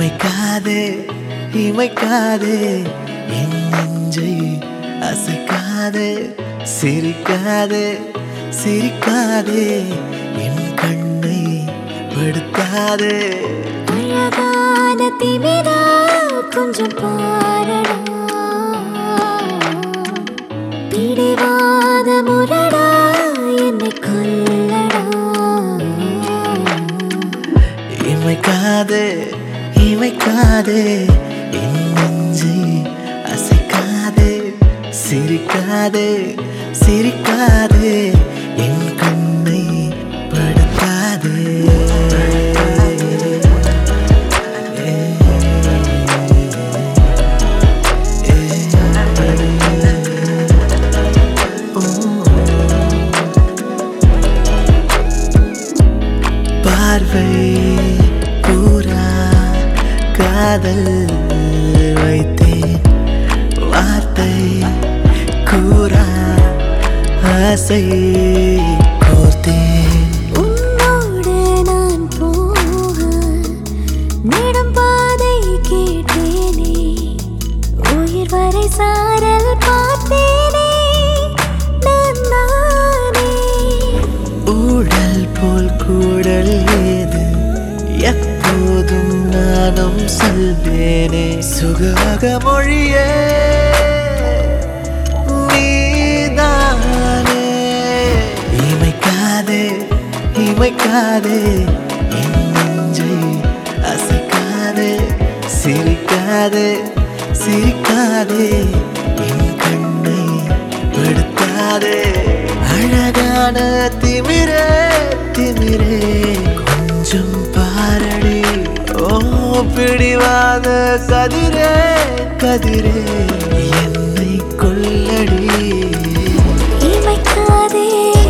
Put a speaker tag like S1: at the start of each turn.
S1: இமைக்காதே இமைக்காதே என் நெஞ்சை அசைக்காதே சிரிக்காதே சிரிக்காதே என் கண்ணை படுத்தாதே
S2: அழகான திமிரா கொஞ்சம் பாரடா பிடிவாத முரடா என்னை கொல்லடா
S1: இமைக்காதே இமைக்காதே என் நெஞ்சை அசைக்காதே சிரிக்காதே சிரிக்காதே என் கண்ணை படுத்தாதே பார்வை பூரா காதல் வைத்தேன் வார்த்தை கூறா ஆசை கோர்த்தேன்
S2: உன்னோடு நான் போக நெடும் பாதை கேட்டேனே உயிர் வரை சாரல் பார்த்தேனே நான் நானே
S1: ஊழல் போல் கூடல் ஏது எப்போதும் நானும் சொல்வேனே சுகாக மொழியே நீதானே இமைக்காதே இமைக்காதே என் நெஞ்சை அசைக்காதே சிரிக்காதே சிரிக்காதே என் கண்ணை படுத்தாதே அழகான திமிரே திமிரே கொஞ்சம் பாரடி ஓ பிடிவாத கதிரே கதிரே என்னை கொல்லடி
S2: இமைக்காதே